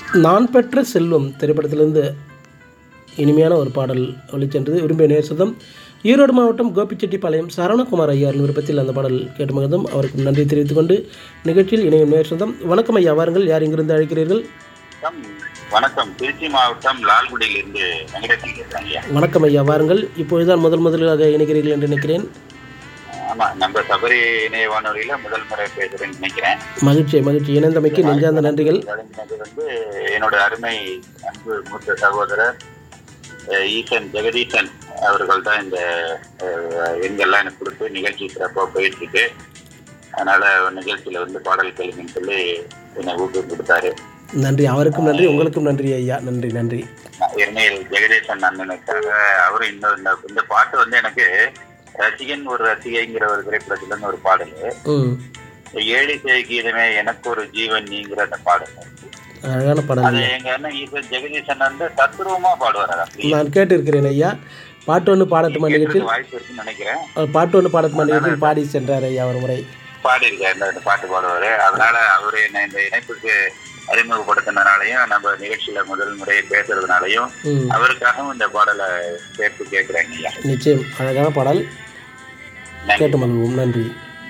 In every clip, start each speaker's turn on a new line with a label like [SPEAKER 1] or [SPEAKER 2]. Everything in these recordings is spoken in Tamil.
[SPEAKER 1] நான் பெற்ற செல்வம் திரைப்படத்திலிருந்து இனிமையான ஒரு பாடல் ஒளிச்சென்றது விரும்பிய நேசதம் ஈரோடு மாவட்டம் கோபிச்செட்டிப்பாளையம் சரவணகுமார் ஐயாரின் விருப்பத்தில் அந்த பாடல் கேட்டு மகிழ்ந்தும் அவருக்கு நன்றி தெரிவித்துக் கொண்டு நிகழ்ச்சியில் இணையும் நேசதம் வணக்கம் ஐயா வாருங்கள் யார் இங்கிருந்து அழைக்கிறீர்கள்
[SPEAKER 2] வணக்கம் வணக்கம் திருச்சி மாவட்டம் லால்குடியிலிருந்து வெங்கடேசன் பேசுறேன் ஐயா
[SPEAKER 1] வணக்கம் ஐயா வாருங்கள் இப்பொழுதுதான் முதல் முதலாக இணைக்கிறீர்கள் என்று நினைக்கிறேன்
[SPEAKER 2] ஆமா நம்ம சபரி இணைய வானொலியில முதல் முறை பேசுறேன்னு நினைக்கிறேன்
[SPEAKER 1] மகிழ்ச்சி மகிழ்ச்சி இணைந்தமைக்கு நெஞ்சார்ந்த நன்றிகள்
[SPEAKER 2] வழங்கினது வந்து என்னோட அருமை அன்பு மூத்த சகோதரர் அஹ், ஈசன் ஜெகதீசன் அவர்கள் தான் இந்த அஹ், எண்கள்லாம் எனக்கு கொடுத்து நிகழ்ச்சி சிறப்பாக போயிட்டு இருக்கு அதனால நிகழ்ச்சியில வந்து பாடல் கேளுங்கன்னு சொல்லி என்னை ஊக்கம் கொடுத்தாரு
[SPEAKER 1] நன்றி அவருக்கும் நன்றி உங்களுக்கும் நன்றி ஐயா நன்றி நன்றி
[SPEAKER 2] எண்ணெயில் ஜெகதீசன் அண்ணனுக்காக அவரும் இன்னும் இந்த இந்த பாட்டு வந்து எனக்கு ரசிகன் ஒரு ரசிகைங்கிற ஒரு திரைப்படத்துல இருந்து ஒரு பாடல்
[SPEAKER 1] ம்
[SPEAKER 2] ஏழிசை கீதமே எனக்கு ஒரு ஜீவன் நீங்கிற அந்த பாடல்
[SPEAKER 1] அழகான பாடல்
[SPEAKER 2] அது எங்க அண்ணன் ஈஸ்வர் ஜெகதீசன் வந்து தத்ரூபமா பாடுவார் அது அப்படி
[SPEAKER 1] நான் கேட்டிருக்கிறேன் ஐயா பாட்டு ஒன்று பாடட்டுமா நிகழ்ச்சியில்
[SPEAKER 2] வாய்ப்பு இருக்குன்னு நினைக்கிறேன்
[SPEAKER 1] அவர் பாட்டு ஒன்று பாடட்டுமா நிகழ்ச்சியில் பாடி சென்றார் ஐயா ஒரு முறை
[SPEAKER 2] பாடியிருக்காரு இந்த இந்த பாட்டு பாடுவாரு அதனால அவரு என்ன இந்த இணைப்புக்கு அறிமுகப்படுத்தினாலையும் நம்ம நிகழ்ச்சியில முதல் முறை பேசுறதுனாலையும்
[SPEAKER 1] ம்
[SPEAKER 2] அவருக்காகவும் இந்த பாடலை சேர்த்து கேட்கிறேங்க ஐயா
[SPEAKER 1] நிச்சயம் அழகான பாடல்
[SPEAKER 2] நன்றி.
[SPEAKER 1] கேட்டு மகிழ்வோம் நன்றி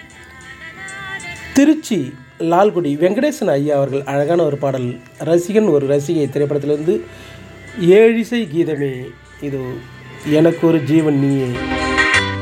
[SPEAKER 1] திருச்சி லால்குடி வெங்கடேசன் ஐயா அவர்கள் அழகான ஒரு பாடல் ரசிகன் ஒரு ரசிகை திரைப்படத்திலிருந்து ஏழிசை கீதமே இது எனக்கு ஒரு ஜீவன் நீயே